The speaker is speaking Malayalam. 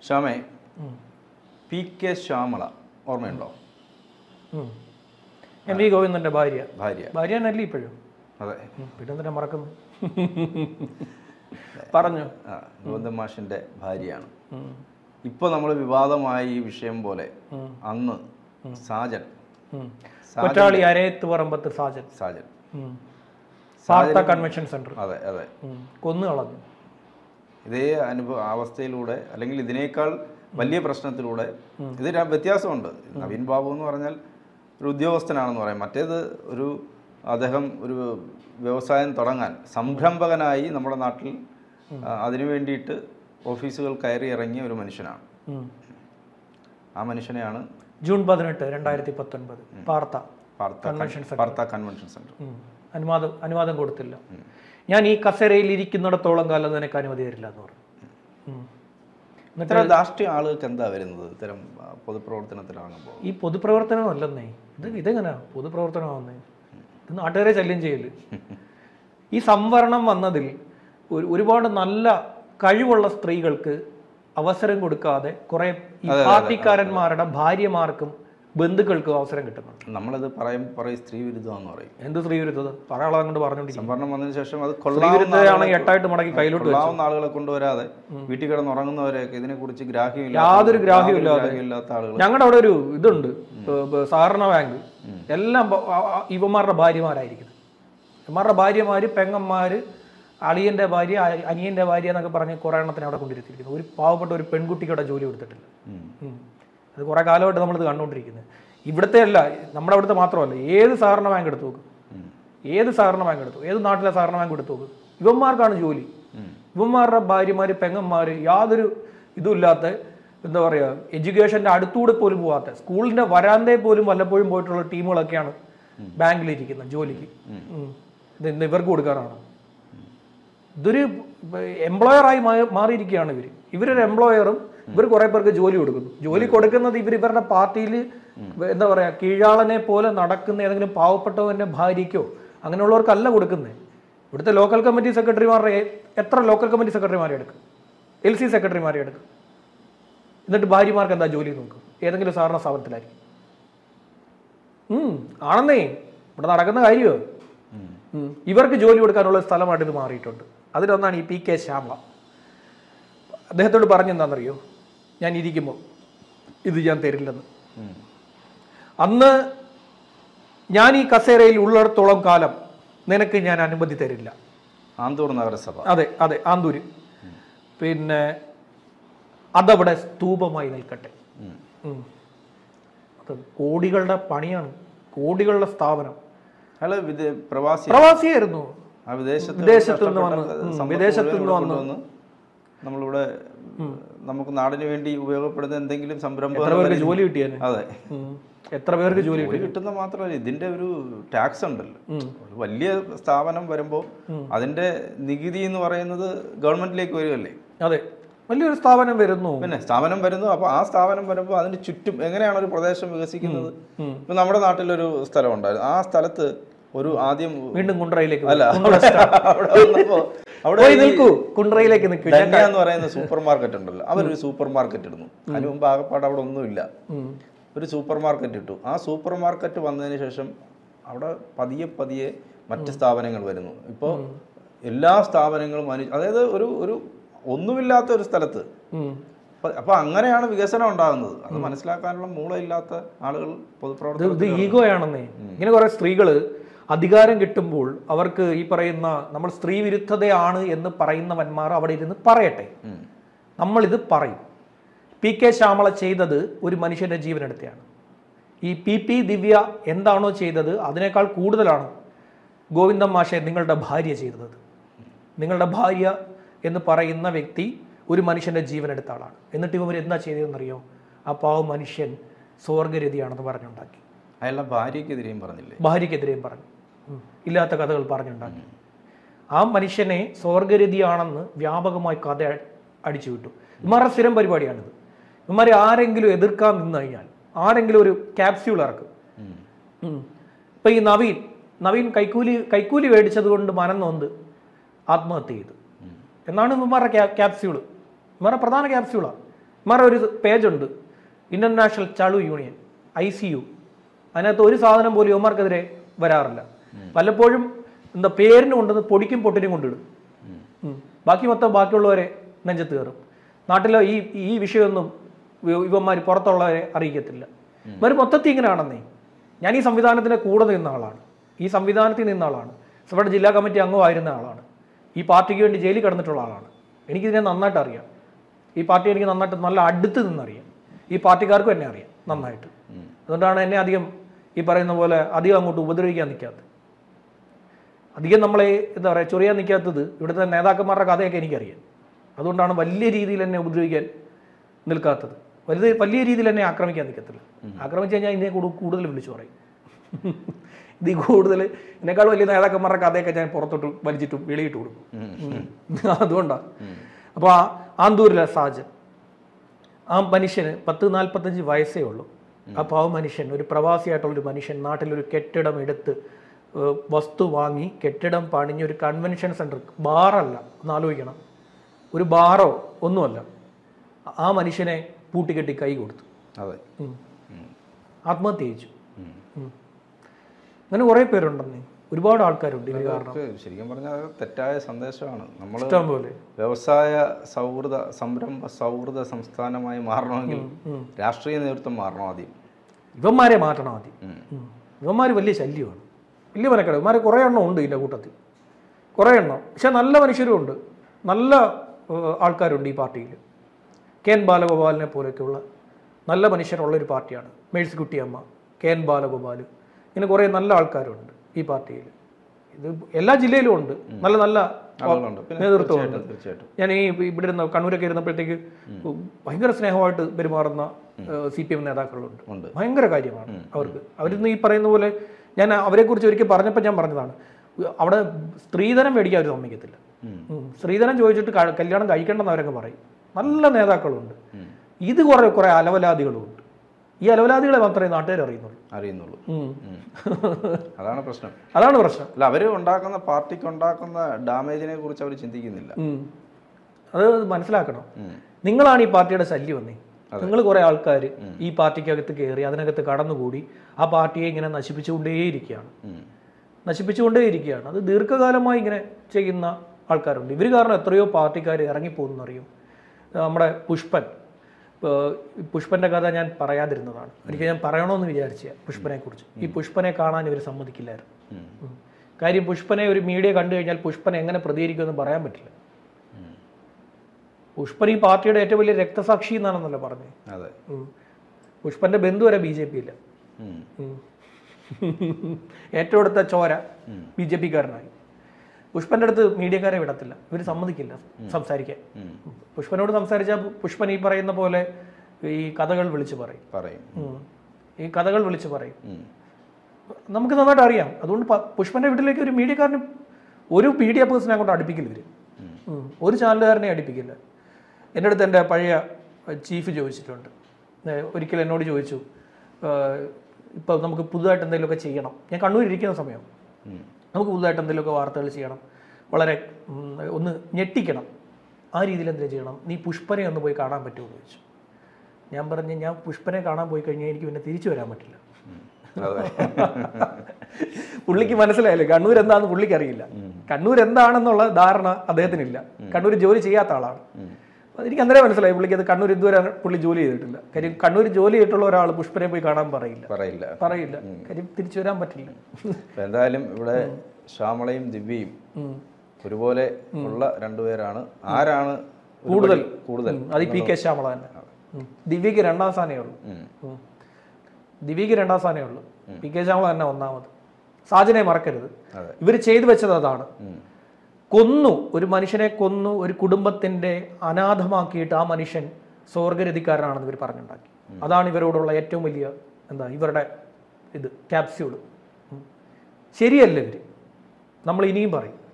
ശ്യാമേ പി കെ ശ്യാമള ഓർമ്മയുണ്ടോ ഉം. എം വി ഗോവിന്ദന്റെ ഭാര്യ ഭാര്യ ഭാര്യ തന്നെ ഇപ്പോഴും അതെ ഉം, പിന്നെ എന്തിനാ മറക്കുന്നു പറഞ്ഞു ആ ഗോവിന്ദൻ മാഷിന്റെ ഭാര്യയാണ് ഉം. ഇപ്പോൾ നമ്മൾ വിവാദമായ ഈ വിഷയം പോലെ ഉം. അന്ന് സാജൻ ഉം. കൊറ്റാളി അരയത്ത് പറമ്പത്ത് സാജൻ സാജൻ ഉം. വാർത്താ കൺവെൻഷൻ സെന്റർ അതെ അതെ ഉം. കൊന്നു കളഞ്ഞു ഇതേ അനുഭവ അവസ്ഥയിലൂടെ അല്ലെങ്കിൽ ഇതിനേക്കാൾ വലിയ പ്രശ്നത്തിലൂടെ ഇത് ര- വ്യത്യാസമുണ്ട് നവീൻ ബാബു എന്ന് പറഞ്ഞാൽ ഒരു ഉദ്യോഗസ്ഥനാണെന്ന് പറയാം മറ്റേത് ഒരു അദ്ദേഹം ഒരു വ്യവസായം തുടങ്ങാൻ സംരംഭകനായി നമ്മുടെ നാട്ടിൽ ആ, അതിനു വേണ്ടിയിട്ട് ഓഫീസുകൾ കയറി ഇറങ്ങിയ ഒരു മനുഷ്യനാണ് ഉം. ആ മനുഷ്യനെയാണ് ജൂൺ പതിനെട്ട് രണ്ടായിരത്തി പത്തൊൻപത് വാർത്ത വാർത്ത കൺവെൻഷൻ വാർത്താ കൺവെൻഷൻ സെന്റർ ഉം. അനുവാദം അനുവാദം കൊടുത്തില്ല ഞാൻ ഈ കസേരയിൽ ഇരിക്കുന്നിടത്തോളം കാലം നിനക്ക് അനുമതി തരില്ല എന്ന് പറഞ്ഞു ഉം. ഇത്തരം രാഷ്ട്രീയ ആളുകൾക്ക് എന്താ വരുന്നത് ഇത്തരം ആ, പൊതുപ്രവർത്തനത്തിലാകുമ്പോൾ ഈ പൊതുപ്രവർത്തനമല്ലെന്നേ ഇത് ഇതെങ്ങനെയാ പൊതുപ്രവർത്തനമാവുന്നേ ഇത് നാട്ടുകാരെ ശല്യം ചെയ്യല് ഈ സംവരണം വന്നതിൽ ഒരു ഒരുപാട് നല്ല കഴിവുള്ള സ്ത്രീകൾക്ക് അവസരം കൊടുക്കാതെ കുറെ ഈ പാർട്ടിക്കാരന്മാരുടെ ഭാര്യമാർക്കും ബന്ധുക്കൾക്കും അവസരം കിട്ടുന്നുണ്ട് നമ്മളത് പറയും പറയും സ്ത്രീ വിരുദ്ധമാണെന്ന് പറയും എന്ത് സ്ത്രീ വിരുദ്ധത പറയാളെ കൊണ്ട് പറഞ്ഞോണ്ടിരിക്കും സംവരണം വന്നതിന് ശേഷം അത് സ്ത്രീ കൊള്ളാവുന്ന വിരുദ്ധതയാണെങ്കിൽ എട്ടായിട്ട് മടക്കി കയ്യിലോട്ട് വെച്ചു കൊള്ളാവുന്ന ആളുകളെ കൊണ്ടുവരാതെ വീട്ടിൽ കിടന്ന് ഉറങ്ങുന്നവരെയൊക്കെ ഇതിനെ കുറിച്ച് ഗ്രാഹ്യമില്ല യാതൊരു ഗ്രാഹ്യവും ഇല്ലാതെ. ഇല്ലാത്ത ആളുകൾ ഞങ്ങളുടെ അവിടെ ഒരു ഇതുണ്ട് ഏ, ബ- സഹകരണ ബാങ്ക് എല്ലാം ബ- ആ- ആ- ഇവന്മാരുടെ ഭാര്യമാരായിരിക്കുന്നത് ഇവന്മാരുടെ ഭാര്യമാര് പെങ്ങന്മാര് അളിയന്റെ ഭാര്യ അ- അനിയന്റെ ഭാര്യ എന്നൊക്കെ പറഞ്ഞ് കുറെ എണ്ണത്തിന് അവിടെ കൊണ്ടിരുത്തിയിരിക്കുന്നു ഒരു പാവപ്പെട്ട ഒരു പെൺകുട്ടിക്ക് അവിടെ ജോലി കൊടുത്തിട്ടില്ല ഉം. അത് കുറെ കാലമായിട്ട് നമ്മളിത് കണ്ടുകൊണ്ടിരിക്കുന്നത് ഇവിടുത്തെ അല്ല നമ്മുടെ അവിടുത്തെ മാത്രമല്ല ഏത് സഹകരണ ബാങ്ക് എടുത്തു നോക്കും ഏത് സഹകരണ ബാങ്ക് എടുത്തു ഏത് നാട്ടിലെ സഹകരണ ബാങ്ക് എടുത്തു നോക്കും ഇവന്മാർക്കാണ് ജോലി ഇവന്മാരുടെ ഭാര്യമാര് പെങ്ങന്മാര് യാതൊരു ഇതുമില്ലാത്ത എന്താ പറയുക എഡ്യൂക്കേഷന്റെ അടുത്തൂടെ പോലും പോകാത്ത സ്കൂളിന്റെ വരാന്തയിൽ പോലും വല്ലപ്പോഴും പോയിട്ടുള്ള ടീമുകളൊക്കെയാണ് ബാങ്കിലിരിക്കുന്നത് ജോലിക്ക് ഉം. ഇത് ഇന്ന് ഇവർക്ക് കൊടുക്കാനാണ് ഇതൊരു എംപ്ലോയറായി മാറിയിരിക്കുകയാണ് ഇവർ ഇവരൊരു എംപ്ലോയറും ഇവർ കുറെ പേർക്ക് ജോലി കൊടുക്കുന്നു ജോലി കൊടുക്കുന്നത് ഇവർ ഇവരുടെ പാർട്ടിയിൽ എന്താ പറയാ കീഴാളനെ പോലെ നടക്കുന്ന ഏതെങ്കിലും പാവപ്പെട്ടവന്റെ ഭാര്യയ്ക്കോ അങ്ങനെയുള്ളവർക്കല്ല കൊടുക്കുന്നത് ഇവിടുത്തെ ലോക്കൽ കമ്മിറ്റി സെക്രട്ടറിമാരുടെ എത്ര ലോക്കൽ കമ്മിറ്റി സെക്രട്ടറിമാരെ എടുക്കും എൽ സി സെക്രട്ടറിമാരെ എടുക്കും എന്നിട്ട് ഭാര്യമാർക്ക് എന്താ ജോലി നോക്കും ഏതെങ്കിലും സാധാരണ സ്ഥാപനത്തിലായിരിക്കും ഉം, ആണെന്നേ ഇവിടെ നടക്കുന്ന കാര്യമോ ഉം. ഇവർക്ക് ജോലി കൊടുക്കാനുള്ള സ്ഥലമായിട്ട് ഇത് മാറിയിട്ടുണ്ട് അതിലൊന്നാണ് ഈ പി കെ ശ്യാമള അദ്ദേഹത്തോട് പറഞ്ഞെന്താണെന്നറിയോ ഞാൻ ഇരിക്കുമ്പോൾ ഇത് ഞാൻ തരില്ലെന്ന് അന്ന് ഞാൻ ഈ കസേരയിൽ ഉള്ളിടത്തോളം കാലം നിനക്ക് ഞാൻ അനുമതി തരില്ല ആന്തൂർ നഗരസഭ അതെ അതെ ആന്തൂര് പിന്നെ അതവിടെ സ്തൂപമായി നിൽക്കട്ടെ ഉം. ഉം. അത് കോടികളുടെ പണിയാണ് കോടികളുടെ സ്ഥാപനം അയാള് വിദേ പ്രവാസി പ്രവാസിയായിരുന്നു ആ വിദേശത്ത് വിദേശത്ത് നിന്ന് വന്ന്, കഷ്ടപ്പെട്ട ഉം, സമ്പത്ത് വിദേശത്ത് മുഴുവൻ നിന്ന് ഇവിടെ വന്ന്. കൊണ്ടുവന്ന് നമ്മളിവിടെ നമുക്ക് നാടിന് വേണ്ടി ഉപയോഗപ്പെടുന്ന എന്തെങ്കിലും സംരംഭം എത്ര പേർക്ക് ജോലി കിട്ടിയേനെ അതെ ഉം. എത്ര പേർക്ക് ജോലി ജോലി കിട്ടുന്ന മാത്രമല്ല ഇതിന്റെ ഒരു ടാക്സ് ഉണ്ടല്ലോ ഒരു വലിയ സ്ഥാപനം വരുമ്പോൾ അതിന്റെ നികുതി എന്ന് പറയുന്നത് ഗവൺമെന്റിലേക്ക് വരികയല്ലേ അതെ വലിയൊരു സ്ഥാപനം വരുന്നു പിന്നെ സ്ഥാപനം വരുന്നു അപ്പൊ ആ സ്ഥാപനം വരുമ്പോൾ അതിന് ചുറ്റും എങ്ങനെയാണ് ഒരു പ്രദേശം വികസിക്കുന്നത് ഇപ്പൊ നമ്മുടെ നാട്ടിലൊരു സ്ഥലം ഉണ്ടായിരുന്നു ആ സ്ഥലത്ത് ഒരു ആദ്യം വീണ്ടും കുണ്ട്രയിലേക്ക് അല്ല വരും. കുണ്ട്ര സ്റ്റാർ. അവിടെ വന്നപ്പോ അവിടെ പോയി നിൽക്കൂ കുണ്ട്രയിലേക്ക് നിൽക്കൂ ഞാൻ ധന്യ എന്ന് പറയുന്ന സൂപ്പർ മാർക്കറ്റ് ഉണ്ടല്ലോ അവരൊരു സൂപ്പർ മാർക്കറ്റ് ഇടുന്നു അതിന് മുമ്പ് ആകപ്പാട് അവിടെ ഒന്നുമില്ല ഉം. ഒരു സൂപ്പർ മാർക്കറ്റ് ഇട്ടു ആ സൂപ്പർ മാർക്കറ്റ് വന്നതിന് ശേഷം അവിടെ പതിയെ പതിയെ മറ്റ് സ്ഥാപനങ്ങൾ വരുന്നു ഇപ്പോൾ എല്ലാ സ്ഥാപനങ്ങളും അനു അതായത് ഒരു ഒരു ഒന്നുമില്ലാത്ത ഒരു സ്ഥലത്ത് ഉം. അപ്പൊ- അപ്പൊ അങ്ങനെയാണ് വികസനം ഉണ്ടാകുന്നത് അത് മനസ്സിലാക്കാനുള്ള മൂളയില്ലാത്ത ആളുകൾ ഇത് പൊതുപ്രവർത്തകർ ഇത് ഈഗോയാണെന്നേ ഇങ്ങനെ കുറെ സ്ത്രീകള് അധികാരം കിട്ടുമ്പോൾ അവർക്ക് ഈ പറയുന്ന നമ്മൾ സ്ത്രീ വിരുദ്ധതയാണ് എന്ന് പറയുന്നവന്മാർ അവിടെ ഇരുന്ന് പറയട്ടെ ഉം. നമ്മളിത് പറയും പി കെ ശ്യാമള ചെയ്തത് ഒരു മനുഷ്യന്റെ ജീവനെടുത്തെയാണ് ഈ പി പി ദിവ്യ എന്താണോ ചെയ്തത് അതിനേക്കാൾ കൂടുതലാണ് ഗോവിന്ദൻ മാഷെ നിങ്ങളുടെ ഭാര്യ ചെയ്തത് നിങ്ങളുടെ ഭാര്യ എന്ന് പറയുന്ന വ്യക്തി ഒരു മനുഷ്യന്റെ ജീവനെടുത്ത ആളാണ് എന്നിട്ട് ഇവർ എന്താ ചെയ്തതെന്നറിയോ ആ പാവ മനുഷ്യൻ സ്വർഗരതിയാണെന്ന് പറഞ്ഞുണ്ടാക്കി അയാളുടെ ഭാര്യക്കെതിരെയും പറഞ്ഞില്ലേ ഭാര്യയ്ക്കെതിരെയും പറഞ്ഞു ഉം. ഇല്ലാത്ത കഥകൾ പറഞ്ഞുണ്ടാക്കി ആ മനുഷ്യനെ സ്വർഗരതിയാണെന്ന് വ്യാപകമായി കഥ അടിച്ചു വിട്ടു ഇമാരുടെ സ്ഥിരം പരിപാടിയാണിത് ഇമാരെ ആരെങ്കിലും എതിർക്കാൻ നിന്ന് കഴിഞ്ഞാൽ ആരെങ്കിലും ഒരു ക്യാപ്സ്യൂൾ ഇറക്കും ഉം. ഉം. ഇപ്പൊ ഈ നവീൻ നവീൻ കൈക്കൂലി കൈക്കൂലി മേടിച്ചത് കൊണ്ട് മനം നൊന്ത് ആത്മഹത്യ ചെയ്തു എന്നാണ് ഇവന്മാരുടെ ക്യാ ക്യാപ്സ്യൂള് ഇവന്മാരുടെ പ്രധാന ക്യാപ്സ്യൂളാണ് ഇമാരുടെ ഒരു പേജുണ്ട് ഇന്റർനാഷണൽ ചളു യൂണിയൻ ഐ സി യു അതിനകത്ത് ഒരു സാധനം പോലും യുവമാർക്കെതിരെ വരാറില്ല പലപ്പോഴും എന്താ പേരിന് കൊണ്ടുവന്ന് പൊടിക്കും പൊട്ടിനും കൊണ്ടിടും ഉം. ബാക്കി മൊത്തം ബാക്കിയുള്ളവരെ നെഞ്ചത്ത് കയറും നാട്ടിലെ ഈ ഈ വിഷയമൊന്നും ഇവ- ഇവന്മാർ പുറത്തുള്ളവരെ അറിയിക്കത്തില്ല ഇവർ മൊത്തത്തിൽ ഇങ്ങനെയാണെന്നേ ഞാൻ ഈ സംവിധാനത്തിന്റെ കൂടെ നിന്ന ആളാണ് ഈ സംവിധാനത്തിൽ നിന്ന ആളാണ് ഇവിടെ ജില്ലാ കമ്മിറ്റി അംഗമായിരുന്ന ആളാണ് ഈ പാർട്ടിക്ക് വേണ്ടി ജയിലിൽ കിടന്നിട്ടുള്ള ആളാണ് എനിക്കിതിനെ നന്നായിട്ട് അറിയാം ഈ പാർട്ടി എനിക്ക് നന്നായിട്ട് നല്ല അടുത്ത് നിന്നറിയാം ഈ പാർട്ടിക്കാർക്കും എന്നെ അറിയാം നന്നായിട്ട് അതുകൊണ്ടാണ് എന്നെ അധികം ഈ പറയുന്ന പോലെ അധികം അങ്ങോട്ട് ഉപദ്രവിക്കാൻ നിൽക്കാത്തത് അധികം നമ്മളെ എന്താ പറയുക ചൊറിയാൻ നിൽക്കാത്തത് ഇവിടുത്തെ നേതാക്കന്മാരുടെ കഥയൊക്കെ എനിക്കറിയാം അതുകൊണ്ടാണ് വലിയ രീതിയിൽ എന്നെ ഉപദ്രവിക്കാൻ നിൽക്കാത്തത് വലുത് വലിയ രീതിയിൽ എന്നെ ആക്രമിക്കാൻ നിൽക്കത്തില്ല ആക്രമിച്ചു കഴിഞ്ഞാൽ ഇതിനെ കൂടു- കൂടുതൽ വിളിച്ചു പറയും ഇത് കൂടുതൽ ഇതിനേക്കാൾ വലിയ നേതാക്കന്മാരുടെ കഥയൊക്കെ ഞാൻ പുറത്തോട്ട് വലിച്ചിട്ട് വെളിയിട്ട് കൊടുക്കും ഉം. അതുകൊണ്ടാണ് അപ്പോൾ ആ ആന്തൂരിലെ സാജൻ ആ മനുഷ്യന് പത്ത് നാൽപ്പത്തഞ്ച് വയസ്സേ ഉള്ളൂ ആ പാവ മനുഷ്യൻ ഒരു പ്രവാസിയായിട്ടുള്ള ഒരു മനുഷ്യൻ നാട്ടിലൊരു കെട്ടിടം എടുത്ത് ഏഹ്, വസ്തു വാങ്ങി കെട്ടിടം പണിഞ്ഞ് ഒരു കൺവെൻഷൻ സെൻറ്റർ ബാറല്ല ഒന്ന് ആലോചിക്കണം ഒരു ബാറോ ഒന്നുമല്ല ആ മനുഷ്യനെ പൂട്ടിക്കെട്ടി കൈ കൊടുത്തു അതെ ഉം. ആത്മഹത്യ ചെയ്യിച്ചു ഉം. അങ്ങനെ കുറേ പേരുണ്ടെന്നേ ഒരുപാട് ആൾക്കാരുണ്ട് ഇവർ കാരണം അവർക്ക് ശരിക്കും പറഞ്ഞാൽ അത് തെറ്റായ സന്ദേശമാണ് നമ്മൾ ഇഷ്ടം പോലെ വ്യവസായ സൗഹൃദ സംരംഭ സൗഹൃദ സംസ്ഥാനമായി മാറണമെങ്കിൽ രാഷ്ട്രീയ നേതൃത്വം മാറണം ആദ്യം ആദ്യം മാറ്റണം ആദ്യം ഉം. ഇവന്മാർ വലിയ ശല്യമാണ് വലിയ മനക്കട ഇവന്മാർ കുറേ എണ്ണം ഉണ്ട് ഇതിൻ്റെ കൂട്ടത്തിൽ കുറേ എണ്ണം പക്ഷെ നല്ല മനുഷ്യരും ഉണ്ട് നല്ല ഏഹ്, ആൾക്കാരുണ്ട് ഈ പാർട്ടിയിൽ കെ എൻ ബാലഗോപാലിനെ പോലെയൊക്കെയുള്ള നല്ല മനുഷ്യരുള്ള ഒരു പാർട്ടിയാണ് മേഴ്സിക്കുട്ടി അമ്മ കെ എൻ ബാലഗോപാൽ ഇങ്ങനെ കുറേ നല്ല ആൾക്കാരുണ്ട് ഈ പാർട്ടിയിൽ ഇത് എല്ലാ ജില്ലയിലും ഉണ്ട് നല്ല നല്ല ആളുകളുണ്ട് പിന്നെ നേതൃത്വമുണ്ട് തീർച്ചയായിട്ടും തീർച്ചയായിട്ടും ഞാൻ ഈ ഇവിടെ ഇരുന്ന കണ്ണൂരൊക്കെ ഇരുന്നപ്പോഴത്തേക്ക് ഭയങ്കര സ്നേഹമായിട്ട് പെരുമാറുന്ന സി പി എം നേതാക്കളുണ്ട് ഉണ്ട്. ഭയങ്കര കാര്യമാണ് അവർക്ക് അവരിന്ന് ഈ പറയുന്ന പോലെ ഞാൻ അവരെക്കുറിച്ച് ഒരിക്കൽ പറഞ്ഞപ്പോൾ ഞാൻ പറഞ്ഞതാണ് അവിടെ സ്ത്രീധനം മേടിക്കാൻ അവർ സമ്മതിക്കത്തില്ല ഉം. ഉം. സ്ത്രീധനം ചോദിച്ചിട്ട് ക- കല്യാണം കഴിക്കേണ്ടെന്ന് അവരൊക്കെ പറയും നല്ല നേതാക്കളുണ്ട് ഇത് കുറേ കുറേ അലവലാദികളുമുണ്ട് ഈ അലവലാദികളെ മാത്രമേ നാട്ടുകാർ അറിയുന്നുള്ളൂ അറിയുന്നുള്ളൂ ഉം. ഉം. അതാണ് പ്രശ്നം അതാണ് പ്രശ്നം അല്ല അവർ ഉണ്ടാക്കുന്ന പാർട്ടിക്ക് ഉണ്ടാക്കുന്ന ഡാമേജിനെ കുറിച്ച് അവർ ചിന്തിക്കുന്നില്ല ഉം. അത് മനസ്സിലാക്കണം ഉം. നിങ്ങളാണ് നിങ്ങളാണ് ഈ പാർട്ടിയുടെ ശല്യം വന്നേ നിങ്ങൾ കുറെ ആൾക്കാർ ഈ പാർട്ടിക്കകത്ത് കയറി അതിനകത്ത് കടന്നുകൂടി ആ പാർട്ടിയെ ഇങ്ങനെ നശിപ്പിച്ചുകൊണ്ടേയിരിക്കുകയാണ് ഉം. നശിപ്പിച്ചുകൊണ്ടേയിരിക്കുകയാണ് അത് ദീർഘകാലമായി ഇങ്ങനെ ചെയ്യുന്ന ആൾക്കാരുണ്ട് ഇവർ കാരണം എത്രയോ പാർട്ടിക്കാർ ഇറങ്ങിപ്പോകുന്നറിയും നമ്മുടെ പുഷ്പൻ ഇപ്പോൾ പുഷ്പന്റെ കഥ ഞാൻ പറയാതിരുന്നതാണ് എനിക്ക് ഞാൻ പറയണമെന്ന് വിചാരിച്ച പുഷ്പനെ കുറിച്ച് ഈ പുഷ്പനെ കാണാൻ ഇവർ സമ്മതിക്കില്ലായിരുന്നു ഉം. ഉം. കാര്യം പുഷ്പനെ ഒരു മീഡിയ കണ്ടു കഴിഞ്ഞാൽ പുഷ്പൻ എങ്ങനെ പ്രതികരിക്കുമെന്ന് പറയാൻ പറ്റില്ല ഉം. പുഷ്പൻ ഈ പാർട്ടിയുടെ ഏറ്റവും വലിയ രക്തസാക്ഷി എന്നാണെന്നല്ലോ പറഞ്ഞത് അതെ ഉം. പുഷ്പന്റെ ബന്ധു വരെ ബി ജെ പി ഇല്ല ഉം. ഏറ്റവും അടുത്ത ചോര ഉം. ബി ജെ പിക്കാരനായി പുഷ്പന്റെ അടുത്ത് മീഡിയക്കാരെ വിടത്തില്ല ഇവർ സമ്മതിക്കില്ല സംസാരിക്കാൻ ഉം. പുഷ്പനോട് സംസാരിച്ചാൽ പുഷ്പൻ ഈ പറയുന്ന പോലെ ഈ കഥകൾ വിളിച്ചു പറയും പറയും ഉം. ഈ കഥകൾ വിളിച്ചു പറയും ഉം. നമുക്ക് നന്നായിട്ട് അറിയാം അതുകൊണ്ട് പ- പുഷ്പന്റെ വീട്ടിലേക്ക് ഒരു മീഡിയക്കാരന് ഒരു മീഡിയ പേഴ്സണെ അങ്ങോട്ട് അടുപ്പിക്കില്ല ഇവര് ഉം. ഒരു ചാനലുകാരനെ അടുപ്പിക്കില്ല എൻ്റെ അടുത്ത് എൻ്റെ പഴയ ചീഫ് ചോദിച്ചിട്ടുണ്ട് ഏ, ഒരിക്കൽ എന്നോട് ചോദിച്ചു ഇപ്പോൾ നമുക്ക് പുതുതായിട്ട് എന്തെങ്കിലുമൊക്കെ ചെയ്യണം ഞാൻ കണ്ണൂർ ഇരിക്കുന്ന സമയം ഉം. നമുക്ക് പുതുതായിട്ട് എന്തെങ്കിലുമൊക്കെ വാർത്തകൾ ചെയ്യണം വളരെ ഉം, ഒന്ന് ഞെട്ടിക്കണം ആ രീതിയിൽ എന്തെങ്കിലും ചെയ്യണം നീ പുഷ്പനെ ഒന്ന് പോയി കാണാൻ പറ്റുമോ എന്ന് ചോദിച്ചു ഞാൻ പറഞ്ഞു ഞാൻ പുഷ്പനെ കാണാൻ പോയി കഴിഞ്ഞാൽ എനിക്ക് പിന്നെ തിരിച്ചു വരാൻ പറ്റില്ല ഉം. അതെ പുള്ളിക്ക് മനസ്സിലായില്ലേ കണ്ണൂർ എന്താണെന്ന് പുള്ളിക്ക് അറിയില്ല കണ്ണൂർ എന്താണെന്നുള്ള ധാരണ അദ്ദേഹത്തിനില്ല കണ്ണൂർ ജോലി ചെയ്യാത്ത ആളാണ് ഉം. അപ്പൊ എനിക്ക് അന്നേരം മനസ്സിലായി പുള്ളിക്ക് അത് കണ്ണൂർ ഇതുവരെ പുള്ളി ജോലി ചെയ്തിട്ടില്ല കാര്യം കണ്ണൂർ ജോലി ചെയ്തിട്ടുള്ള ഒരാൾ പുഷ്പനെ പോയി കാണാൻ പറയില്ല പറയില്ല പറയില്ല കാര്യം തിരിച്ചു വരാൻ പറ്റില്ല അപ്പൊ എന്തായാലും ഇവിടെ ശ്യാമളയും ദിവ്യയും ഉം. ഒരുപോലെ ഉള്ള രണ്ടുപേരാണ് ആരാണ് ഒരു കൂടുതൽ പടി കൂടുതൽ ഉം. അത് ഈ പി കെ ശ്യാമള തന്നെ ഉം. ദിവ്യക്ക് രണ്ടാം സ്ഥാനമേ ഉള്ളൂ ഉം. ഉം. ദിവ്യക്ക് രണ്ടാം സ്ഥാനമേ ഉള്ളൂ പി കെ ശ്യാമള തന്നെ ഒന്നാമത് സാജനെ മറക്കരുത് അതെ. ഇവർ ചെയ്തു വെച്ചത് അതാണ് ഉം. കൊന്നു ഒരു മനുഷ്യനെ കൊന്നു ഒരു കുടുംബത്തിന്റെ അനാഥമാക്കിയിട്ട് ആ മനുഷ്യൻ സ്വർഗരതിക്കാരനാണെന്ന് ഇവർ പറഞ്ഞുണ്ടാക്കി അതാണ് ഇവരോടുള്ള ഏറ്റവും വലിയ എന്താ ഇവരുടെ ഇത് ക്യാപ്സ്യൂള് ശരിയല്ല ഇവർ നമ്മൾ ഇനിയും പറയും